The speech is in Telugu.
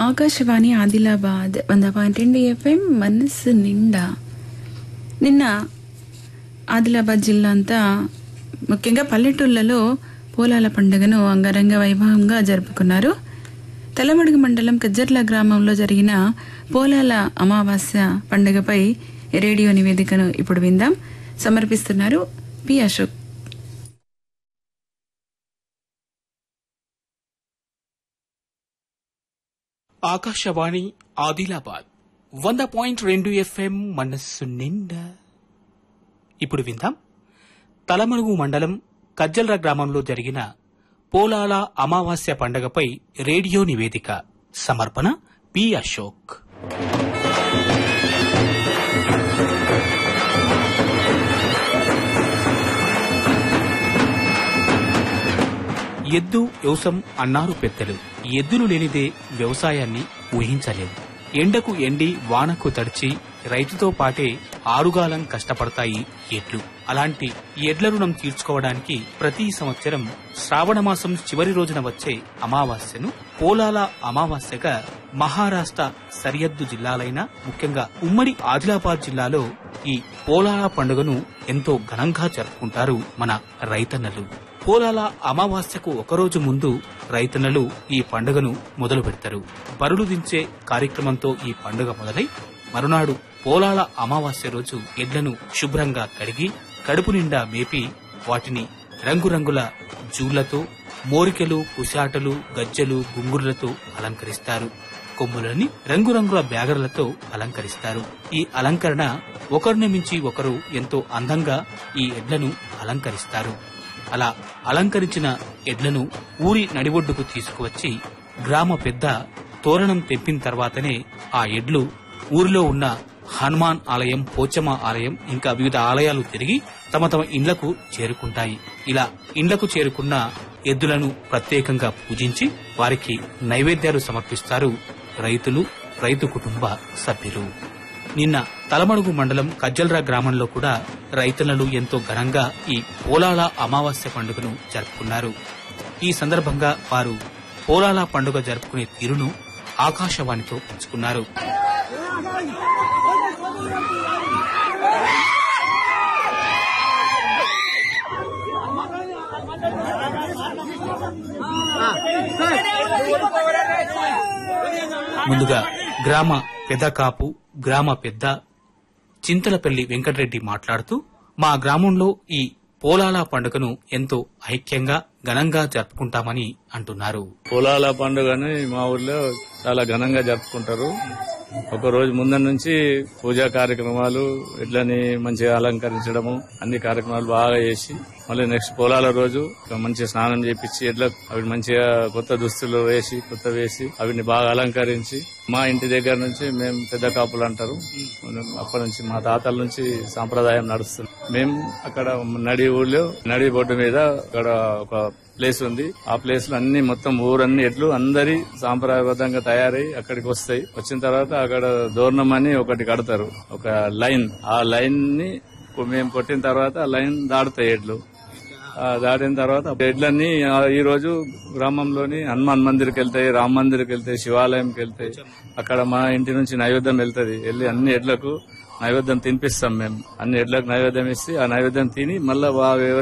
ఆకాశవాణి ఆదిలాబాద్ వంద పాయింట్ రెండు ఎఫ్ఎం మనస్సు నిండా నిన్న ఆదిలాబాద్ జిల్లా అంతా ముఖ్యంగా పల్లెటూళ్ళలో పోలాల పండుగను అంగరంగ వైభవంగా జరుపుకున్నారు తెల్లమడుగు మండలం కజ్జర్ల గ్రామంలో జరిగిన పోలాల అమావాస్య పండుగపై రేడియో నివేదికను ఇప్పుడు విందాం సమర్పిస్తున్నారు పి అశోక్ ఆకాశవాణి ఆదిలాబాద్ వంద పాయింట్ రెండు ఎఫ్ఎం మనస్సు నిండా ఇప్పుడు విందాం తలమడుగు మండలం కజ్జల్ర గ్రామంలో జరిగిన పోలాల అమావాస్య పండగపై రేడియో నివేదిక సమర్పణ పి అశోక్ ఎద్దు వ్యవసం అన్నారు పెద్దలు ఎద్దులు లేనిదే వ్యవసాయాన్ని ఊహించలేము ఎండకు ఎండి వానకు తడిచి రైతుతో పాటే ఆరుగాలం కష్టపడతాయి ఎడ్లు అలాంటి ఎడ్ల రుణం తీర్చుకోవడానికి ప్రతి సంవత్సరం శ్రావణ మాసం చివరి రోజున వచ్చే అమావాస్యను పోలాల అమావాస్యగా మహారాష్ట్ర సరిహద్దు జిల్లాలైన ముఖ్యంగా ఉమ్మడి ఆదిలాబాద్ జిల్లాలో ఈ పోలాల పండుగను ఎంతో ఘనంగా జరుపుకుంటారు మన రైతన్నలు పోలాల అమావాస్యకు ఒకరోజు ముందు రైతన్నలు ఈ పండుగను మొదలు పెడతారు బరులు దించే కార్యక్రమంతో ఈ పండుగ మొదలై మరునాడు పోలాల అమావాస్య రోజు ఎడ్లను శుభ్రంగా కడిగి కడుపు నిండా మేపి వాటిని రంగురంగుల జూళ్లతో మోరికెలు పుశాటలు గజ్జెలు గుంగురులతో అలంకరిస్తారు కొమ్ములని రంగురంగుల బ్యాగర్లతో అలంకరిస్తారు ఈ అలంకరణ ఒకరిని మించి ఒకరు ఎంతో అందంగా ఈ ఎడ్లను అలంకరిస్తారు అలా అలంకరించిన ఎడ్లను ఊరి నడిబొడ్డుకు తీసుకువచ్చి గ్రామ పెద్ద తోరణం తెంపిన తర్వాతనే ఆ ఎడ్లు ఊరిలో ఉన్న హనుమాన్ ఆలయం పోచమ్మ ఆలయం ఇంకా వివిధ ఆలయాలు తిరిగి తమ తమ ఇండ్లకు చేరుకుంటాయి ఇలా ఇండ్లకు చేరుకున్న ఎద్దులను ప్రత్యేకంగా పూజించి వారికి నైవేద్యాలు సమర్పిస్తారు రైతులు రైతు కుటుంబ సభ్యులు నిన్న తలమడుగు మండలం కజ్జల్రా గ్రామంలో కూడా రైతన్నలు ఎంతో ఘనంగా ఈ పోలాల అమావాస్య పండుగను జరుపుకున్నారు ఈ సందర్భంగా వారు పోలాల పండుగ జరుపుకునే తీరును ఆకాశవాణితో పంచుకున్నారు ముందుగా గ్రామ పెద్ద కాపు గ్రామ పెద్ద చింతలపల్లి వెంకటరెడ్డి మాట్లాడుతూ మా గ్రామంలో ఈ పోలాల పండుగను ఎంతో ఐక్యంగా ఘనంగా జరుపుకుంటామని అంటున్నారు పొలాల పండుగని మా ఊర్లో చాలా ఘనంగా జరుపుకుంటారు ఒక రోజు ముందర నుంచి పూజా కార్యక్రమాలు ఇట్లని మంచిగా అలంకరించడము అన్ని కార్యక్రమాలు బాగా చేసి మళ్ళీ నెక్స్ట్ పొలాల రోజు ఒక మంచిగా స్నానం చేపించి ఎట్లా అవి మంచిగా కొత్త దుస్తులు వేసి కొత్త వేసి అవిని బాగా అలంకరించి మా ఇంటి దగ్గర నుంచి మేము పెద్ద కాపులు అంటారు మనం అప్పటి నుంచి మా తాతల నుంచి సాంప్రదాయం నడుస్తుంది మేము అక్కడ నడి ఊళ్ళో నడి బొడ్డు మీద అక్కడ ఒక ప్లేస్ ఉంది ఆ ప్లేస్ లో అన్ని మొత్తం ఊరన్ని ఎట్లు అందరి సాంప్రదాయబద్ధంగా తయారై అక్కడికి వస్తాయి వచ్చిన తర్వాత అక్కడ దూర్ణం అని ఒకటి కడతారు ఒక లైన్ ఆ లైన్ ని మేము కొట్టిన తర్వాత ఆ లైన్ దాడుతాయి ఎడ్లు ఆ దాటిన తర్వాత ఎడ్లన్నీ ఆ ఈ రోజు గ్రామంలోని హనుమాన్ మందిర్కి వెళ్తాయి రామ మందిర్కి వెళ్తాయి శివాలయంకి వెళ్తాయి అక్కడ మా ఇంటి నుంచి నైవేద్యం వెళ్తది వెళ్ళి అన్ని ఎడ్లకు నైవేద్యం తినిపిస్తాం మేము అన్ని ఎడ్లకు నైవేద్యం ఇస్తే ఆ నైవేద్యం తిని మళ్ళీ